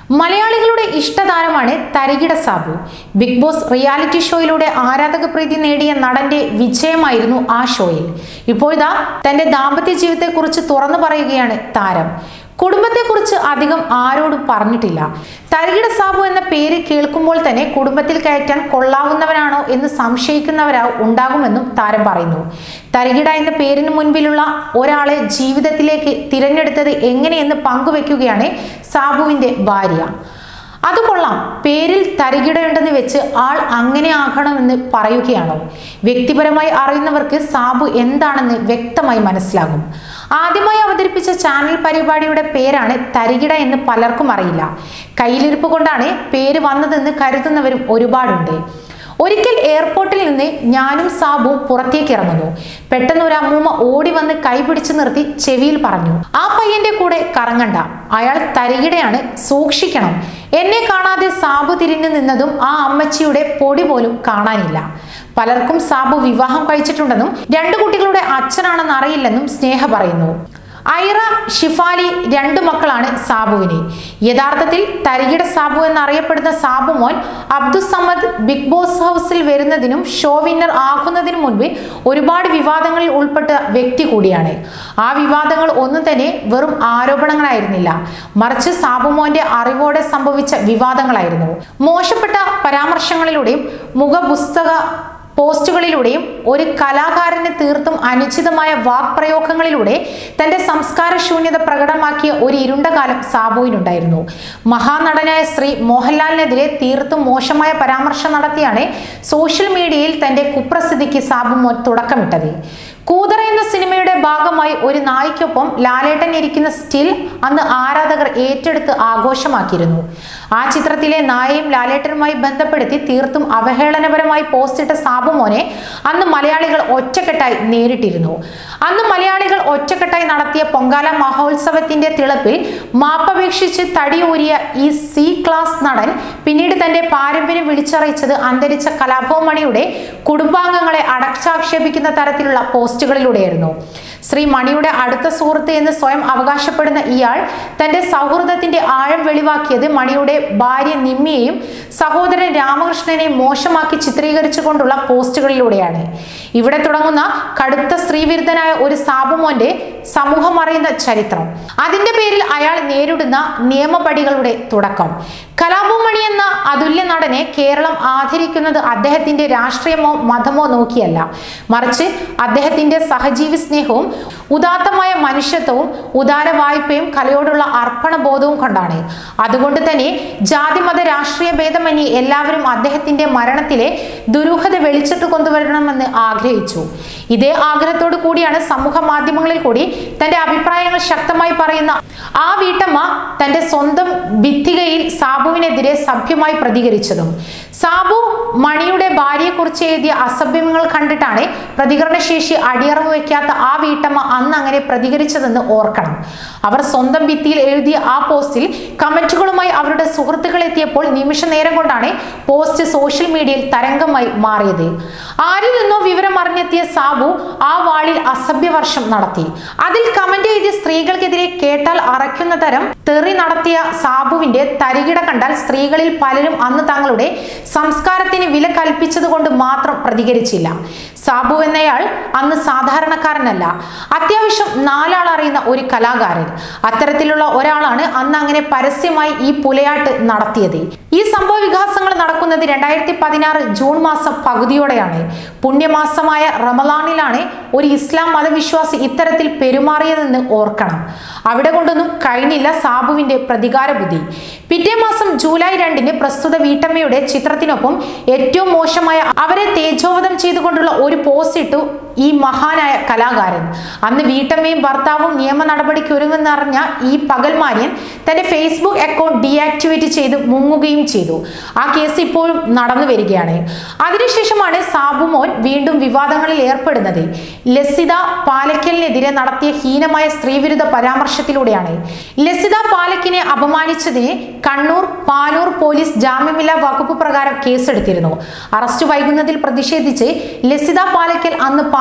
മലയാളികളുടെ ഇഷ്ടതാരമാണ് തരികിട സാബു ബിഗ് ബോസ് റിയാലിറ്റി ഷോയിലൂടെ ആരാധക പ്രീതി നേടിയ നടന്റെ വിജയമായിരുന്നു ആ ഷോയിൽ ഇപ്പോഴിതാ തന്റെ ദാമ്പത്യ ജീവിതത്തെക്കുറിച്ച് തുറന്നു പറയുകയാണ് താരം കുടുംബത്തെക്കുറിച്ച് അധികം ആരോടും പറഞ്ഞിട്ടില്ല തരികിട സാബു എന്ന പേര് കേൾക്കുമ്പോൾ തന്നെ കുടുംബത്തിൽ കയറ്റാൻ കൊള്ളാവുന്നവനാണോ എന്ന് സംശയിക്കുന്നവരാ ഉണ്ടാകുമെന്നും താരം പറയുന്നു തരികിട എന്ന പേരിന് മുൻപിലുള്ള ഒരാളെ ജീവിതത്തിലേക്ക് തിരഞ്ഞെടുത്തത് എങ്ങനെയെന്ന് പങ്കുവെക്കുകയാണ് സാബുവിന്റെ ഭാര്യ അത് കൊള്ളാം പേരിൽ തരികിടയുണ്ടെന്ന് വെച്ച് ആൾ അങ്ങനെ ആകണമെന്ന് പറയുകയാണോ വ്യക്തിപരമായി അറിയുന്നവർക്ക് സാബു എന്താണെന്ന് വ്യക്തമായി മനസ്സിലാകും ആദ്യമായി അവതരിപ്പിച്ച ചാനൽ പരിപാടിയുടെ പേരാണ് തരികിട എന്ന് പലർക്കും അറിയില്ല കയ്യിലിരിപ്പ് കൊണ്ടാണ് പേര് വന്നതെന്ന് കരുതുന്നവരും ഒരുപാടുണ്ട് ഒരിക്കൽ എയർപോർട്ടിൽ നിന്ന് ഞാനും സാബുവും പുറത്തേക്ക് ഇറങ്ങുന്നു പെട്ടെന്ന് ഒരു അമ്മൂമ്മ ഓടി വന്ന് കൈ പിടിച്ചു നിർത്തി ചെവിയിൽ പറഞ്ഞു ആ പയ്യന്റെ കൂടെ കറങ്ങണ്ട അയാൾ തരികിടയാണ് സൂക്ഷിക്കണം എന്നെ കാണാതെ സാബു തിരിഞ്ഞു നിന്നതും ആ അമ്മച്ചിയുടെ പൊടി പോലും കാണാനില്ല പലർക്കും സാബു വിവാഹം കഴിച്ചിട്ടുണ്ടെന്നും രണ്ടു കുട്ടികളുടെ അച്ഛനാണെന്ന് അറിയില്ലെന്നും സ്നേഹ പറയുന്നു ഐറ ഷിഫാലി രണ്ടു മക്കളാണ് സാബുവിന് യഥാർത്ഥത്തിൽ തരികിട സാബു എന്നറിയപ്പെടുന്ന സാബു മോൻ അബ്ദുസമ്മദ് ബിഗ് ബോസ് ഹൗസിൽ വരുന്നതിനും ഷോ വിന്നർ ആകുന്നതിനും മുൻപ് ഒരുപാട് വിവാദങ്ങളിൽ ഉൾപ്പെട്ട വ്യക്തി കൂടിയാണ് ആ വിവാദങ്ങൾ ഒന്നും തന്നെ വെറും ആരോപണങ്ങളായിരുന്നില്ല മറിച്ച് സാബു മോന്റെ അറിവോടെ സംഭവിച്ച വിവാദങ്ങളായിരുന്നു മോശപ്പെട്ട പരാമർശങ്ങളിലൂടെയും മുഖപുസ്തക പോസ്റ്റുകളിലൂടെയും ഒരു കലാകാരന് തീർത്തും അനുചിതമായ വാക്പ്രയോഗങ്ങളിലൂടെ തന്റെ സംസ്കാര ശൂന്യത പ്രകടമാക്കിയ ഒരു ഇരുണ്ട കാലം സാബുവിനുണ്ടായിരുന്നു മഹാനടനായ ശ്രീ മോഹൻലാലിനെതിരെ തീർത്തും മോശമായ പരാമർശം നടത്തിയാണ് സോഷ്യൽ മീഡിയയിൽ തന്റെ കുപ്രസിദ്ധിക്ക് സാബു മോൻ തുടക്കമിട്ടത് കൂതറ എന്ന സിനിമയുടെ ഭാഗമായി ഒരു നായിക്കൊപ്പം ലാലേട്ടൻ ഇരിക്കുന്ന സ്റ്റിൽ അന്ന് ആരാധകർ ഏറ്റെടുത്ത് ആഘോഷമാക്കിയിരുന്നു ആ ചിത്രത്തിലെ നായയും ലാലേട്ടനുമായി ബന്ധപ്പെടുത്തി തീർത്തും അവഹേളനപരമായി പോസ്റ്റിട്ട സാബു മോനെ അന്ന് മലയാളികൾ ഒറ്റക്കെട്ടായി നേരിട്ടിരുന്നു അന്ന് മലയാളികൾ ഒറ്റക്കെട്ടായി നടത്തിയ പൊങ്കാല മഹോത്സവത്തിന്റെ തിളപ്പിൽ മാപ്പപേക്ഷിച്ച് തടിയൂരിയ ഈ സി ക്ലാസ് നടൻ പിന്നീട് തന്റെ പാരമ്പര്യം വിളിച്ചറിയിച്ചത് അന്തരിച്ച കലാഭവമണിയുടെ കുടുംബാംഗങ്ങളെ അടച്ചാക്ഷേപിക്കുന്ന തരത്തിലുള്ള പോസ്റ്റുകളിലൂടെയായിരുന്നു ശ്രീ മണിയുടെ അടുത്ത സുഹൃത്ത് എന്ന് സ്വയം അവകാശപ്പെടുന്ന ഇയാൾ തന്റെ സൗഹൃദത്തിന്റെ ആഴം വെളിവാക്കിയത് മണിയുടെ ഭാര്യ നിമ്മിയെയും സഹോദരൻ രാമകൃഷ്ണനെയും മോശമാക്കി ചിത്രീകരിച്ചുകൊണ്ടുള്ള പോസ്റ്റുകളിലൂടെയാണ് ഇവിടെ തുടങ്ങുന്ന കടുത്ത സ്ത്രീവിരുദ്ധനായ ഒരു സാബുമോന്റെ സമൂഹം അറിയുന്ന ചരിത്രം അതിന്റെ പേരിൽ അയാൾ നേരിടുന്ന നിയമപടികളുടെ തുടക്കം കലാഭവമണി എന്ന അതുല്യ നടനെ കേരളം ആദരിക്കുന്നത് അദ്ദേഹത്തിന്റെ രാഷ്ട്രീയമോ മതമോ നോക്കിയല്ല മറിച്ച് അദ്ദേഹത്തിന്റെ സഹജീവി സ്നേഹവും ഉദാത്തമായ മനുഷ്യത്വവും ഉദാര വായ്പയും കലയോടുള്ള അർപ്പണബോധവും കൊണ്ടാണ് അതുകൊണ്ട് തന്നെ ജാതിമത രാഷ്ട്രീയ ഭേദമന്യേ എല്ലാവരും അദ്ദേഹത്തിന്റെ മരണത്തിലെ ദുരൂഹത വെളിച്ചത്ത് കൊണ്ടുവരണമെന്ന് ആഗ്രഹിച്ചു ഇതേ ആഗ്രഹത്തോടു കൂടിയാണ് സമൂഹ മാധ്യമങ്ങളിൽ കൂടി തന്റെ അഭിപ്രായങ്ങൾ ശക്തമായി പറയുന്ന ആ വീട്ടമ്മ തന്റെ സ്വന്തം ഭിത്തികയിൽ സാബുവിനെതിരെ സഭ്യമായി പ്രതികരിച്ചതും സാബു മണിയുടെ ഭാര്യയെക്കുറിച്ച് എഴുതിയ അസഭ്യങ്ങൾ കണ്ടിട്ടാണ് പ്രതികരണശേഷി അടിയറവ് വയ്ക്കാത്ത ആ വീട്ടമ്മ അന്ന് അങ്ങനെ പ്രതികരിച്ചതെന്ന് ഓർക്കണം അവർ സ്വന്തം ഭിത്തിയിൽ എഴുതിയ ആ പോസ്റ്റിൽ കമന്റുകളുമായി അവരുടെ സുഹൃത്തുക്കൾ എത്തിയപ്പോൾ നിമിഷ നേരം കൊണ്ടാണ് പോസ്റ്റ് സോഷ്യൽ മീഡിയയിൽ തരംഗമായി മാറിയത് ആരിൽ നിന്നോ വിവരം അറിഞ്ഞെത്തിയ സാബു ആ വാളിൽ അസഭ്യവർഷം നടത്തി അതിൽ കമന്റ് എഴുതിയ സ്ത്രീകൾക്കെതിരെ കേട്ടാൽ അറയ്ക്കുന്ന തരം തെറി നടത്തിയ സാബുവിന്റെ തരികിട കണ്ടാൽ സ്ത്രീകളിൽ പലരും അന്ന് തങ്ങളുടെ സംസ്കാരത്തിന് വില കൽപ്പിച്ചത് കൊണ്ട് മാത്രം പ്രതികരിച്ചില്ല സാബു എന്നയാൾ അന്ന് സാധാരണക്കാരനല്ല അത്യാവശ്യം നാലാൾ അറിയുന്ന ഒരു കലാകാരൻ അത്തരത്തിലുള്ള ഒരാളാണ് അന്ന് അങ്ങനെ പരസ്യമായി ഈ പുലയാട്ട് നടത്തിയത് ഈ സംഭവ വികാസങ്ങൾ നടക്കുന്നത് രണ്ടായിരത്തി പതിനാറ് ജൂൺ മാസം പകുതിയോടെയാണ് പുണ്യമാസമായ റമലാനിലാണ് ഒരു ഇസ്ലാം മതവിശ്വാസി ഇത്തരത്തിൽ പെരുമാറിയതെന്ന് ഓർക്കണം അവിടെ കൊണ്ടൊന്നും കഴിഞ്ഞില്ല സാബുവിന്റെ പ്രതികാര ബുദ്ധി പിറ്റേ മാസം ജൂലൈ രണ്ടിന് പ്രസ്തുത വീട്ടമ്മയുടെ ചിത്രത്തിനൊപ്പം ഏറ്റവും മോശമായ അവരെ തേജോവധം ചെയ്തുകൊണ്ടുള്ള ഒരു പോസ്റ്റ് ഇട്ടു ഈ മഹാനായ കലാകാരൻ അന്ന് വീട്ടമ്മയും ഭർത്താവും നിയമ നടപടിക്ക് ഒരുങ്ങുന്നറിഞ്ഞ ഈ പകൽമാന്യൻ തന്റെ ഫേസ്ബുക്ക് അക്കൗണ്ട് ഡീആക്ടിവേറ്റ് ചെയ്ത് മുങ്ങുകയും ചെയ്തു ആ കേസ് ഇപ്പോഴും നടന്നു വരികയാണ് അതിനുശേഷമാണ് സാബു മോൻ വീണ്ടും വിവാദങ്ങളിൽ ഏർപ്പെടുന്നത് ലസിത പാലക്കലിനെതിരെ നടത്തിയ ഹീനമായ സ്ത്രീവിരുദ്ധ പരാമർശത്തിലൂടെയാണ് ലസിത പാലക്കിനെ അപമാനിച്ചതിന് കണ്ണൂർ പാനൂർ പോലീസ് ജാമ്യമില്ലാ വകുപ്പ് പ്രകാരം കേസെടുത്തിരുന്നു അറസ്റ്റ് വൈകുന്നതിൽ പ്രതിഷേധിച്ച് ലസിത പാലക്കൽ അന്ന്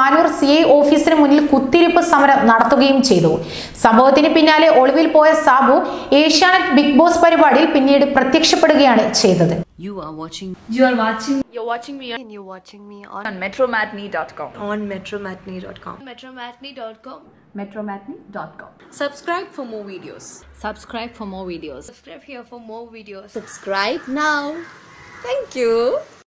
പാനൂർ സി ഐ ഓഫീസിന് മുന്നിൽ കുത്തിരിപ്പ് സമരം നടത്തുകയും ചെയ്തു സംഭവത്തിന് പിന്നാലെ ഒളിവിൽ പോയ സാബു ഏഷ്യാനെറ്റ് ബിഗ് ബോസ് പരിപാടിയിൽ പിന്നീട് പ്രത്യക്ഷപ്പെടുകയാണ് ചെയ്തത് You are watching You are watching You're watching me on, and you're watching me on, on metromatney.com. on metromatney.com. Metromatney.com. metromatney.com. Subscribe for more videos. subscribe for more videos. Subscribe here for more videos. Subscribe now. Thank you.